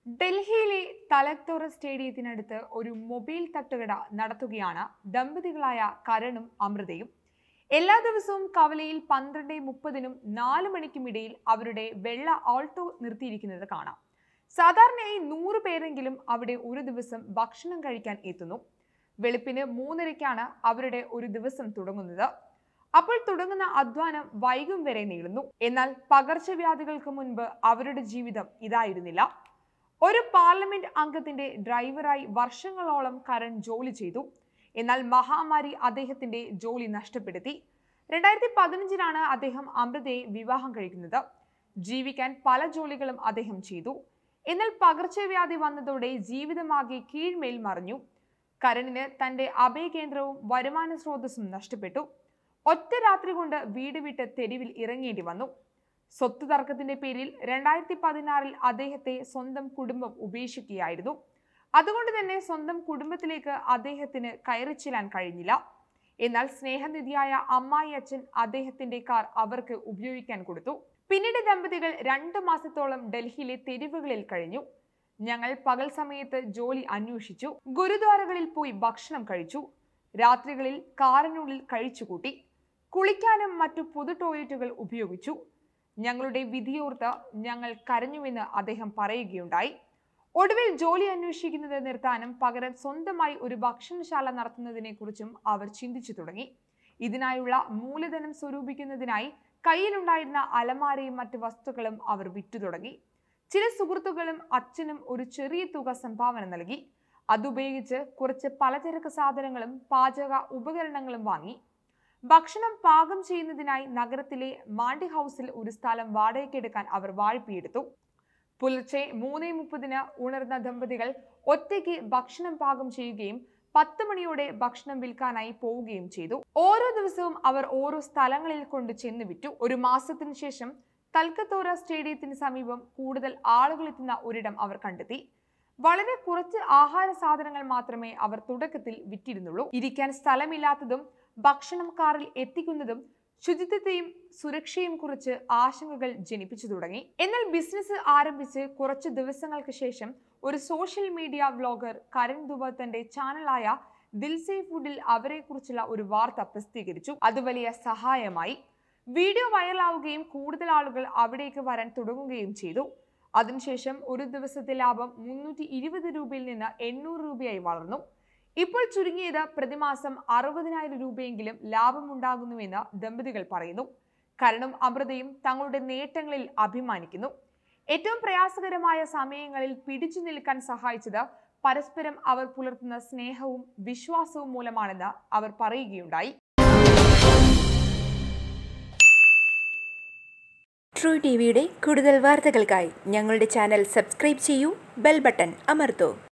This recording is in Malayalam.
ഡൽഹിയിലെ തലക്തോറ സ്റ്റേഡിയത്തിനടുത്ത് ഒരു മൊബൈൽ തട്ടുകട നടത്തുകയാണ് ദമ്പതികളായ കരണും അമൃതയും എല്ലാ ദിവസവും കവലയിൽ പന്ത്രണ്ട് മുപ്പതിനും നാല് മണിക്കും ഇടയിൽ അവരുടെ വെള്ള ഓൾട്ടോ നിർത്തിയിരിക്കുന്നത് കാണാം സാധാരണയായി നൂറ് പേരെങ്കിലും അവിടെ ഒരു ദിവസം ഭക്ഷണം കഴിക്കാൻ എത്തുന്നു വെളുപ്പിന് മൂന്നരയ്ക്കാണ് അവരുടെ ഒരു ദിവസം തുടങ്ങുന്നത് അപ്പോൾ തുടങ്ങുന്ന അധ്വാനം വൈകും വരെ നീളുന്നു എന്നാൽ പകർച്ചവ്യാധികൾക്ക് മുൻപ് അവരുടെ ജീവിതം ഇതായിരുന്നില്ല ഒരു പാർലമെന്റ് അംഗത്തിന്റെ ഡ്രൈവറായി വർഷങ്ങളോളം കരൺ ജോലി ചെയ്തു എന്നാൽ മഹാമാരി അദ്ദേഹത്തിന്റെ ജോലി നഷ്ടപ്പെടുത്തി രണ്ടായിരത്തി പതിനഞ്ചിലാണ് അദ്ദേഹം അമൃതയെ വിവാഹം കഴിക്കുന്നത് ജീവിക്കാൻ പല ജോലികളും അദ്ദേഹം ചെയ്തു എന്നാൽ പകർച്ചവ്യാധി വന്നതോടെ ജീവിതമാകെ കീഴ്മേൽ മറിഞ്ഞു കരണിന് തന്റെ അഭയകേന്ദ്രവും വരുമാന സ്രോതസ്സും നഷ്ടപ്പെട്ടു ഒറ്റ രാത്രി കൊണ്ട് വീട് വിട്ട് തെരുവിൽ ഇറങ്ങേണ്ടി വന്നു സ്വത്ത് തർക്കത്തിന്റെ പേരിൽ രണ്ടായിരത്തി പതിനാറിൽ അദ്ദേഹത്തെ സ്വന്തം കുടുംബം ഉപേക്ഷിക്കുകയായിരുന്നു അതുകൊണ്ട് തന്നെ സ്വന്തം കുടുംബത്തിലേക്ക് അദ്ദേഹത്തിന് കയറിച്ചെല്ലാൻ കഴിഞ്ഞില്ല എന്നാൽ സ്നേഹനിധിയായ അമ്മായി അച്ഛൻ അദ്ദേഹത്തിന്റെ കാർ അവർക്ക് ഉപയോഗിക്കാൻ കൊടുത്തു പിന്നീട് ദമ്പതികൾ രണ്ട് മാസത്തോളം ഡൽഹിയിലെ തെരുവുകളിൽ കഴിഞ്ഞു ഞങ്ങൾ പകൽ സമയത്ത് ജോലി അന്വേഷിച്ചു ഗുരുദ്വാരകളിൽ പോയി ഭക്ഷണം കഴിച്ചു രാത്രികളിൽ കാറിനുള്ളിൽ കഴിച്ചുകൂട്ടി കുളിക്കാനും മറ്റു പൊതു ടോയ്ലറ്റുകൾ ഉപയോഗിച്ചു ഞങ്ങളുടെ വിധിയോർത്ത് ഞങ്ങൾ കരഞ്ഞുവെന്ന് അദ്ദേഹം പറയുകയുണ്ടായി ഒടുവിൽ ജോലി അന്വേഷിക്കുന്നത് നിർത്താനും പകരം സ്വന്തമായി ഒരു ഭക്ഷണശാല നടത്തുന്നതിനെക്കുറിച്ചും അവർ ചിന്തിച്ചു തുടങ്ങി ഇതിനായുള്ള മൂലധനം സ്വരൂപിക്കുന്നതിനായി കയ്യിലുണ്ടായിരുന്ന അലമാരയും മറ്റ് വസ്തുക്കളും അവർ വിറ്റു തുടങ്ങി ചില സുഹൃത്തുക്കളും അച്ഛനും ഒരു ചെറിയ തുക സംഭാവന നൽകി അതുപയോഗിച്ച് കുറച്ച് പലചരക്ക് സാധനങ്ങളും പാചക ഉപകരണങ്ങളും വാങ്ങി ഭക്ഷണം പാകം ചെയ്യുന്നതിനായി നഗരത്തിലെ മാണ്ടി ഹൗസിൽ ഒരു സ്ഥലം വാടകയ്ക്കെടുക്കാൻ അവർ വായ്പയെടുത്തു പുലർച്ചെ മൂന്നേ മുപ്പതിന് ഉണർന്ന ദമ്പതികൾ ഒറ്റയ്ക്ക് ഭക്ഷണം പാകം ചെയ്യുകയും പത്ത് മണിയോടെ ഭക്ഷണം വിൽക്കാനായി പോവുകയും ചെയ്തു ഓരോ ദിവസവും അവർ ഓരോ സ്ഥലങ്ങളിൽ കൊണ്ട് ചെന്ന് വിറ്റു ഒരു മാസത്തിനു ശേഷം തൽക്കത്തോറ സ്റ്റേഡിയത്തിന് സമീപം കൂടുതൽ ആളുകൾ എത്തുന്ന ഒരിടം അവർ കണ്ടെത്തി വളരെ കുറച്ച് ആഹാര സാധനങ്ങൾ മാത്രമേ അവർ തുടക്കത്തിൽ വിറ്റിരുന്നുള്ളൂ ഇരിക്കാൻ സ്ഥലമില്ലാത്തതും ഭക്ഷണം കാറിൽ എത്തിക്കുന്നതും ശുചിത്വത്തെയും സുരക്ഷയും കുറിച്ച് ആശങ്കകൾ ജനിപ്പിച്ചു തുടങ്ങി എന്നാൽ ബിസിനസ് ആരംഭിച്ച് കുറച്ച് ദിവസങ്ങൾക്ക് ശേഷം ഒരു social media vlogger Karan Duba തന്റെ ചാനലായ ദിൽസേ ഫുഡിൽ അവരെക്കുറിച്ചുള്ള ഒരു വാർത്ത പ്രസിദ്ധീകരിച്ചു അത് വലിയ സഹായമായി വീഡിയോ വൈറലാവുകയും കൂടുതൽ ആളുകൾ അവിടേക്ക് വരാൻ തുടങ്ങുകയും ചെയ്തു അതിനുശേഷം ഒരു ദിവസത്തെ ലാഭം മുന്നൂറ്റി ഇരുപത് രൂപയിൽ നിന്ന് എണ്ണൂറ് രൂപയായി വളർന്നു ഇപ്പോൾ ചുരുങ്ങിയത് പ്രതിമാസം അറുപതിനായിരം രൂപയെങ്കിലും ലാഭമുണ്ടാകുന്നുവെന്ന് ദമ്പതികൾ പറയുന്നു കരണും അമൃതയും തങ്ങളുടെ നേട്ടങ്ങളിൽ അഭിമാനിക്കുന്നു ഏറ്റവും പ്രയാസകരമായ സമയങ്ങളിൽ പിടിച്ചു നിൽക്കാൻ സഹായിച്ചത് പരസ്പരം അവർ പുലർത്തുന്ന സ്നേഹവും വിശ്വാസവും മൂലമാണെന്ന് അവർ പറയുകയുണ്ടായി ട്രൂ ടി വിയുടെ കൂടുതൽ വാർത്തകൾക്കായി ഞങ്ങളുടെ ചാനൽ സബ്സ്ക്രൈബ് ചെയ്യൂ ബെൽ ബട്ടൺ അമർത്തൂ